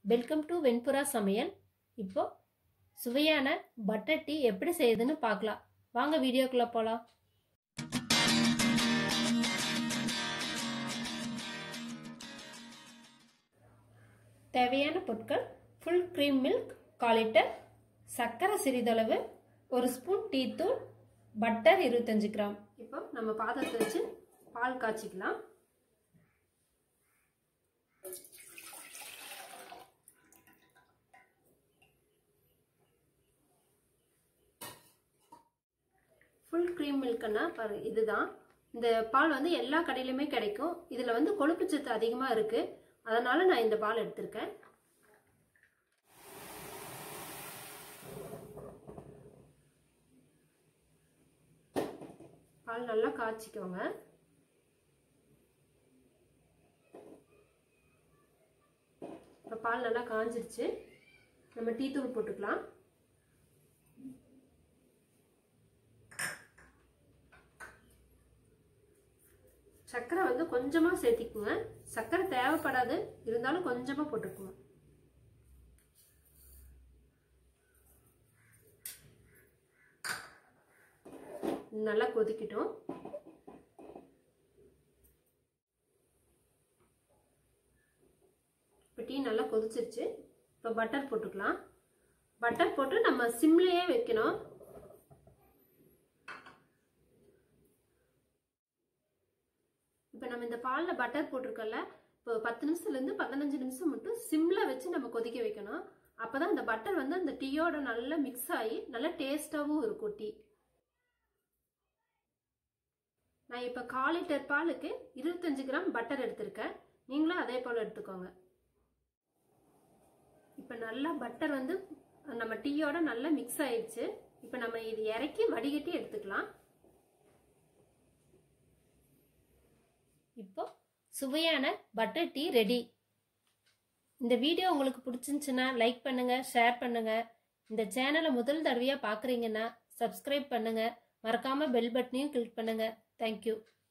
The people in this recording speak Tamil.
வெல்கம் டு வெண்புறா சமையல் இப்போ சுவையான பட்டர் டீ எப்படி செய்யுதுன்னு பார்க்கலாம் வாங்க வீடியோக்குள்ள போகலாம் தேவையான பொருட்கள் ஃபுல் க்ரீம் மில்க் கால் லிட்டர் சர்க்கரை சிறிதளவு ஒரு ஸ்பூன் டீ தூள் பட்டர் இருபத்தஞ்சு கிராம் இப்போ நம்ம பாத்திரத்தை வச்சு பால் காய்ச்சிக்கலாம் ஃபுல் க்ரீம் மில்க்னா பாரு இதுதான் இந்த பால் வந்து எல்லா கடையிலுமே கிடைக்கும் இதில் வந்து கொழுப்பு சத்து அதிகமாக இருக்குது அதனால் நான் இந்த பால் எடுத்திருக்கேன் பால் நல்லா காய்ச்சிக்கோங்க இப்போ பால் நல்லா காஞ்சிருச்சு நம்ம டீ தூள் போட்டுக்கலாம் சர்க்கரை வந்து கொஞ்சமாக சேர்த்திக்குங்க சர்க்கரை தேவைப்படாது இருந்தாலும் கொஞ்சமாக போட்டுக்குங்க நல்லா கொதிக்கட்டும் இப்போ டீ நல்லா கொதிச்சிருச்சு இப்போ பட்டர் போட்டுக்கலாம் பட்டர் போட்டு நம்ம சிம்லேயே வைக்கணும் இப்போ நம்ம இந்த பாலில் பட்டர் போட்டிருக்கல இப்போ பத்து நிமிஷத்துலேருந்து பதினஞ்சு நிமிஷம் மட்டும் சிம்மில் வச்சு நம்ம கொதிக்க வைக்கணும் அப்போ தான் அந்த பட்டர் வந்து அந்த டீயோட நல்லா மிக்ஸ் ஆகி நல்லா டேஸ்ட்டாகவும் இருக்கும் டீ நான் இப்போ கால் லிட்டர் பாலுக்கு இருபத்தஞ்சு கிராம் பட்டர் எடுத்திருக்கேன் நீங்களும் அதே போல் எடுத்துக்கோங்க இப்போ நல்லா பட்டர் வந்து நம்ம டீயோட நல்லா மிக்ஸ் ஆயிடுச்சு இப்போ நம்ம இது இறக்கி வடிகட்டி எடுத்துக்கலாம் இப்போ சுவையான பட்டர் டீ ரெடி இந்த வீடியோ உங்களுக்கு பிடிச்சிருந்துச்சுன்னா லைக் பண்ணுங்க ஷேர் பண்ணுங்க இந்த சேனலை முதல் தடவையாக பார்க்குறீங்கன்னா சப்ஸ்கிரைப் பண்ணுங்க மறக்காம பெல் பட்டனையும் கிளிக் பண்ணுங்க தேங்க்யூ